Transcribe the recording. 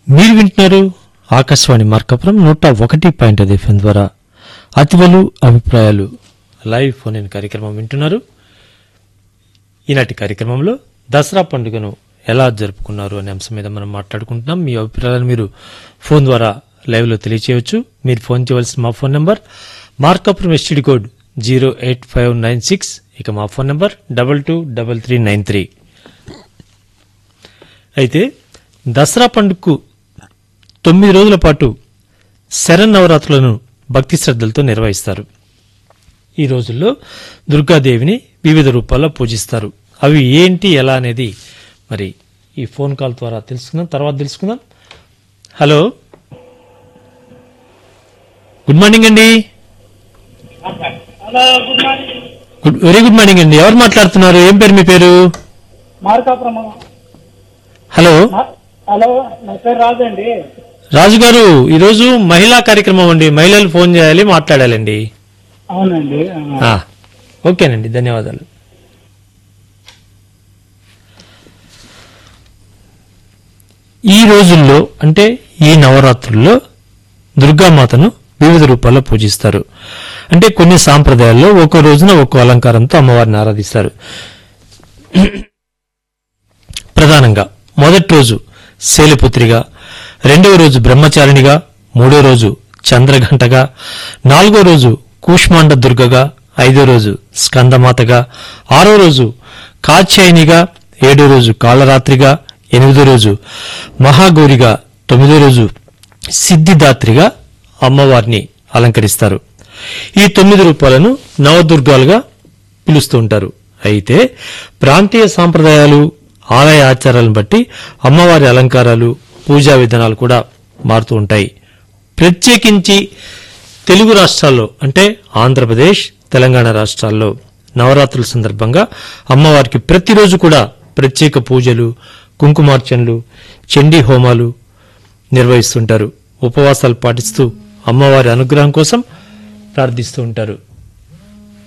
మీరు వింటున్నారు ఆకాశవాణి మార్కపురం నూట ఒకటి పాయింట్ ఐదు ఎఫ్ఎం ద్వారా అతివలు అభిప్రాయాలు లైవ్ ఫోన్ ఇన్ కార్యక్రమం వింటున్నారు ఈనాటి కార్యక్రమంలో దసరా పండుగను ఎలా జరుపుకున్నారు అనే అంశం మీద మనం మాట్లాడుకుంటున్నాం మీ అభిప్రాయాలను మీరు ఫోన్ ద్వారా లైవ్లో తెలియచేయవచ్చు మీరు ఫోన్ చేయవలసిన మా phone number Markapuram STD code zero eight five nine six ఇక మా phone number double two double three nine three అయితే దసరా పండుగకు తొమ్మిది రోజుల పాటు శరన్నవరాత్రులను భక్తి శ్రద్ధలతో నిర్వహిస్తారు ఈ రోజుల్లో దుర్గాదేవిని వివిధ రూపాల్లో పూజిస్తారు అవి ఏంటి ఎలా అనేది మరి ఈ ఫోన్ కాల్ ద్వారా తెలుసుకుందాం తర్వాత తెలుసుకుందాం హలో గుడ్ మార్నింగ్ అండి hello good morning good very good morning అండి ఎవరు మాట్లాడుతున్నారు ఏం పేరు మీ పేరు మార్కాపురం హలో మా- హలో నా పేరు రాజు అండి రాజు గారు ఈరోజు మహిళా కార్యక్రమం అండి మహిళలు ఫోన్ చేయాలి మాట్లాడాలండి అవునండి ఆ. ఆ, ఓకేనండి ధన్యవాదాలు ఈ రోజుల్లో అంటే ఈ నవరాత్రుల్లో దుర్గామాతను వివిధ రూపాల్లో పూజిస్తారు అంటే కొన్ని సాంప్రదాయాల్లో ఒక్కో రోజున ఒక్కో అలంకారంతో అమ్మవారిని ఆరాధిస్తారు ప్రధానంగా మొదటి రోజు శైలపుత్రిగా రెండవ రోజు బ్రహ్మచారిణిగా మూడో రోజు చంద్రఘంటగా నాలుగో రోజు కూష్మాండ దుర్గగా ఐదో రోజు స్కందమాతగా ఆరో రోజు కాత్యాయనిగా ఏడో రోజు కాళరాత్రిగా ఎనిమిదో రోజు మహాగౌరిగా తొమ్మిదో రోజు సిద్ధిదాత్రిగా అమ్మవారిని అలంకరిస్తారు ఈ తొమ్మిది రూపాలను నవదుర్గాలుగా పిలుస్తూ ఉంటారు అయితే ప్రాంతీయ సాంప్రదాయాలు ఆలయ ఆచారాలను బట్టి అమ్మవారి అలంకారాలు పూజా విధానాలు కూడా మారుతూ ఉంటాయి ప్రత్యేకించి తెలుగు రాష్ట్రాల్లో అంటే ఆంధ్రప్రదేశ్ తెలంగాణ రాష్ట్రాల్లో నవరాత్రుల సందర్భంగా అమ్మవారికి ప్రతిరోజు కూడా ప్రత్యేక పూజలు కుంకుమార్చనలు చండీ హోమాలు నిర్వహిస్తుంటారు ఉపవాసాలు పాటిస్తూ అమ్మవారి అనుగ్రహం కోసం ప్రార్థిస్తూ ఉంటారు